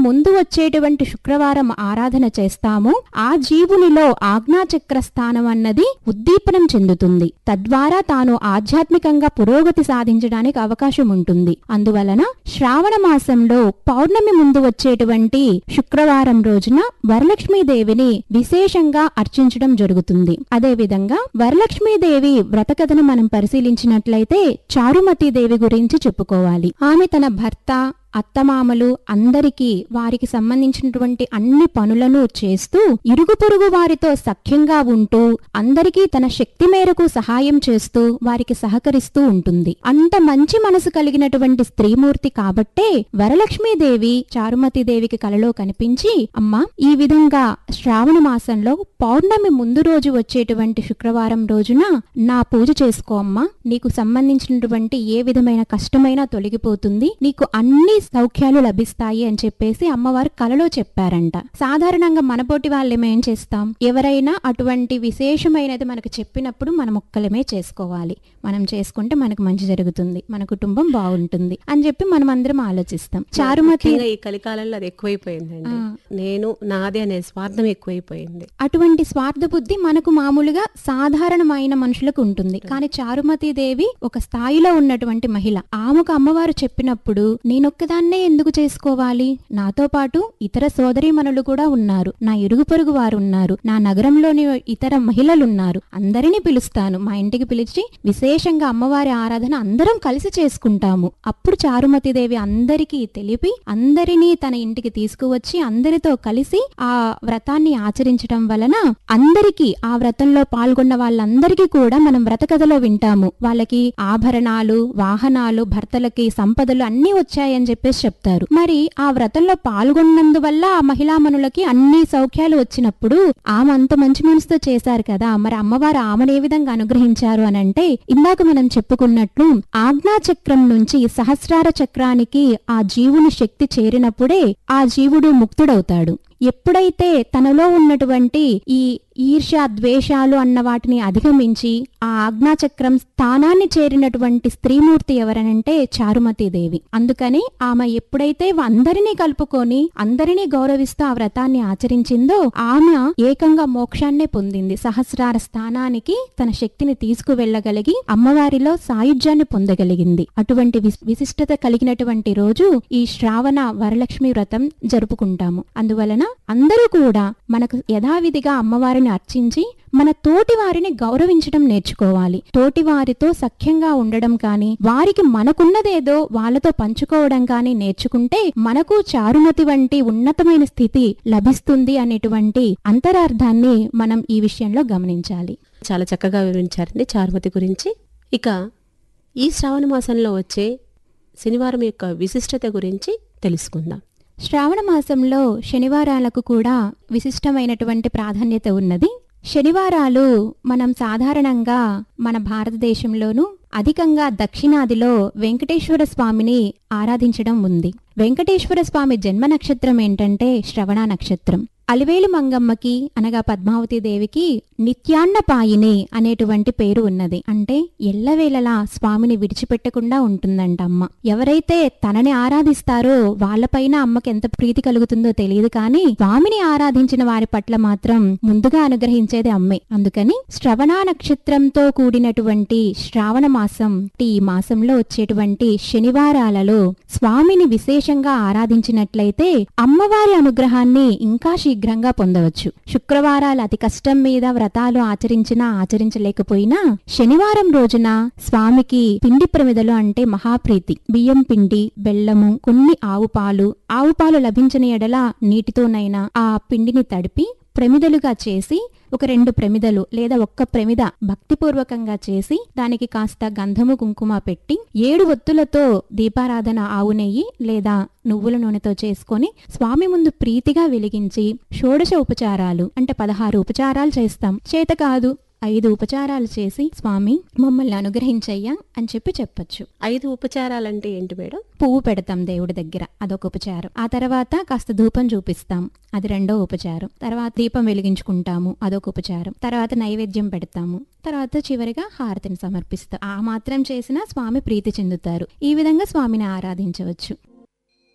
ముందు వచ్చేటువంటి శుక్రవారం ఆరాధన చేస్తామో ఆ జీవునిలో ఆజ్ఞాచక్ర స్థానం అన్నది ఉద్దీపనం చెందుతుంది తద్వారా తాను ఆధ్యాత్మికంగా పురోగతి సాధించడానికి అవకాశం ఉంటుంది అందువలన శ్రావణ మాసంలో పౌర్ణమి ముందు వచ్చేటువంటి శుక్రవారం రోజున వరలక్ష్మీదేవిని విశేషంగా అర్చించడం జరుగుతుంది అదే విధంగా వరలక్ష్మీదేవి వ్రత కథను మనం పరిశీలించినట్లయితే చారుమతి దేవి గురించి చెప్పుకోవాలి ఆమె తన భర్త అత్తమామలు అందరికీ వారికి సంబంధించినటువంటి అన్ని పనులను చేస్తూ ఇరుగు పొరుగు వారితో సఖ్యంగా ఉంటూ అందరికీ తన శక్తి మేరకు సహాయం చేస్తూ వారికి సహకరిస్తూ ఉంటుంది అంత మంచి మనసు కలిగినటువంటి స్త్రీమూర్తి కాబట్టే వరలక్ష్మీదేవి చారుమతి దేవికి కలలో కనిపించి అమ్మా ఈ విధంగా శ్రావణ మాసంలో పౌర్ణమి ముందు రోజు వచ్చేటువంటి శుక్రవారం రోజున నా పూజ చేసుకో అమ్మా నీకు సంబంధించినటువంటి ఏ విధమైన కష్టమైనా తొలగిపోతుంది నీకు అన్ని సౌఖ్యాలు లభిస్తాయి అని చెప్పేసి అమ్మవారు కలలో చెప్పారంట సాధారణంగా మనపోటి వాళ్ళేమో ఏం చేస్తాం ఎవరైనా అటువంటి విశేషమైనది మనకు చెప్పినప్పుడు మనం ఒక్కలమే చేసుకోవాలి మనం చేసుకుంటే మనకు మంచి జరుగుతుంది మన కుటుంబం బాగుంటుంది అని చెప్పి మనం అందరం ఆలోచిస్తాం చారుమతి ముఖ్యంగా ఈ కలికాలంలో అది ఎక్కువైపోయిందండి ఆ. నేను నాది అనే స్వార్థం ఎక్కువైపోయింది అటువంటి స్వార్థ బుద్ధి మనకు మామూలుగా సాధారణమైన మనుషులకు ఉంటుంది కానీ చారుమతి దేవి ఒక స్థాయిలో ఉన్నటువంటి మహిళ ఆమెకు అమ్మవారు చెప్పినప్పుడు నేనొక్కదాన్నే ఎందుకు చేసుకోవాలి నాతో పాటు ఇతర సోదరీమణులు కూడా ఉన్నారు నా ఇరుగు పొరుగు వారు ఉన్నారు నా నగరంలోని ఇతర మహిళలు ఉన్నారు అందరినీ పిలుస్తాను మా ఇంటికి పిలిచి విశేషంగా అమ్మవారి ఆరాధన అందరం కలిసి చేసుకుంటాము అప్పుడు చారుమతి దేవి అందరికీ తెలిపి అందరినీ తన ఇంటికి తీసుకువచ్చి అందరితో కలిసి ఆ వ్రతాన్ని ఆచరించడం వలన అందరికీ ఆ వ్రతంలో పాల్గొన్న వాళ్ళందరికీ కూడా మనం వ్రత కథలో వింటాము వాళ్ళకి ఆభరణాలు వాహనాలు భర్తలకి సంపదలు అన్ని వచ్చాయని చెప్పేసి చెప్తారు మరి ఆ వ్రతంలో పాల్గొన్నందువల్ల ఆ మహిళామణులకి అన్ని సౌఖ్యాలు వచ్చినప్పుడు ఆమె అంత మంచి మనసుతో చేశారు కదా మరి అమ్మవారు ఆమెను ఏ విధంగా అనుగ్రహించారు అని అంటే ఇందాక మనం చెప్పుకున్నట్లు ఆజ్ఞా చక్రం నుంచి సహస్రార చక్రానికి ఆ జీవుని శక్తి చేరినప్పుడే ఆ జీవుడు ముక్తుడవుతాడు ఎప్పుడైతే తనలో ఉన్నటువంటి ఈ ఈర్ష్య ద్వేషాలు అన్న వాటిని అధిగమించి ఆ ఆజ్ఞాచక్రం స్థానాన్ని చేరినటువంటి స్త్రీమూర్తి ఎవరనంటే చారుమతి దేవి అందుకని ఆమె ఎప్పుడైతే అందరినీ కలుపుకొని అందరినీ గౌరవిస్తూ ఆ వ్రతాన్ని ఆచరించిందో ఆమె ఏకంగా మోక్షాన్నే పొందింది సహస్రార స్థానానికి తన శక్తిని తీసుకువెళ్ళగలిగి అమ్మవారిలో సాయుధ్యాన్ని పొందగలిగింది అటువంటి విశ్- విశిష్టత కలిగినటువంటి రోజు ఈ శ్రావణ వరలక్ష్మి వ్రతం జరుపుకుంటాము అందువలన అందరూ కూడా మనకు యథావిధిగా అమ్మవారిని అర్చించి మన తోటి వారిని గౌరవించడం నేర్చుకోవాలి తోటి వారితో సఖ్యంగా ఉండడం కానీ వారికి మనకున్నదేదో వాళ్ళతో పంచుకోవడం కానీ నేర్చుకుంటే మనకు చారుమతి వంటి ఉన్నతమైన స్థితి లభిస్తుంది అనేటువంటి అంతరార్థాన్ని మనం ఈ విషయంలో గమనించాలి చాలా చక్కగా వివరించారండి చారుమతి గురించి ఇక ఈ శ్రావణ మాసంలో వచ్చే శనివారం యొక్క విశిష్టత గురించి తెలుసుకుందాం శ్రావణ మాసంలో శనివారాలకు కూడా విశిష్టమైనటువంటి ప్రాధాన్యత ఉన్నది శనివారాలు మనం సాధారణంగా మన భారతదేశంలోనూ అధికంగా దక్షిణాదిలో వెంకటేశ్వర స్వామిని ఆరాధించడం ఉంది వెంకటేశ్వర స్వామి జన్మ నక్షత్రం ఏంటంటే శ్రవణ నక్షత్రం అలివేలు మంగమ్మకి అనగా పద్మావతి దేవికి నిత్యాన్నపాయిని అనేటువంటి పేరు ఉన్నది అంటే ఎల్లవేళలా స్వామిని విడిచిపెట్టకుండా ఉంటుందంట అమ్మ ఎవరైతే తనని ఆరాధిస్తారో వాళ్ళపైన అమ్మకి ఎంత ప్రీతి కలుగుతుందో తెలియదు కానీ స్వామిని ఆరాధించిన వారి పట్ల మాత్రం ముందుగా అనుగ్రహించేది అమ్మే అందుకని శ్రవణ నక్షత్రంతో కూడినటువంటి శ్రావణ మాసం ఈ మాసంలో వచ్చేటువంటి శనివారాలలో స్వామిని విశేషంగా ఆరాధించినట్లయితే అమ్మవారి అనుగ్రహాన్ని ఇంకా శీఘ్రంగా పొందవచ్చు శుక్రవారాలు అతి కష్టం మీద వ్రతాలు ఆచరించినా ఆచరించలేకపోయినా శనివారం రోజున స్వామికి పిండి ప్రమిదలు అంటే మహాప్రీతి బియ్యం పిండి బెల్లము కొన్ని ఆవు పాలు ఆవు పాలు లభించని ఎడల నీటితోనైనా ఆ పిండిని తడిపి ప్రమిదలుగా చేసి ఒక రెండు ప్రమిదలు లేదా ఒక్క ప్రమిద భక్తిపూర్వకంగా చేసి దానికి కాస్త గంధము కుంకుమ పెట్టి ఏడు ఒత్తులతో దీపారాధన ఆవు నెయ్యి లేదా నువ్వుల నూనెతో చేసుకొని స్వామి ముందు ప్రీతిగా వెలిగించి షోడశ ఉపచారాలు అంటే పదహారు ఉపచారాలు చేస్తాం చేత కాదు ఐదు ఉపచారాలు చేసి స్వామి మమ్మల్ని అనుగ్రహించయ్యా అని చెప్పి చెప్పొచ్చు ఐదు ఉపచారాలంటే ఏంటి మేడం పువ్వు పెడతాం దేవుడి దగ్గర అదొక ఉపచారం ఆ తర్వాత కాస్త ధూపం చూపిస్తాం అది రెండో ఉపచారం తర్వాత దీపం వెలిగించుకుంటాము అదొక ఉపచారం తర్వాత నైవేద్యం పెడతాము తర్వాత చివరిగా హారతిని సమర్పిస్తాం ఆ మాత్రం చేసినా స్వామి ప్రీతి చెందుతారు ఈ విధంగా స్వామిని ఆరాధించవచ్చు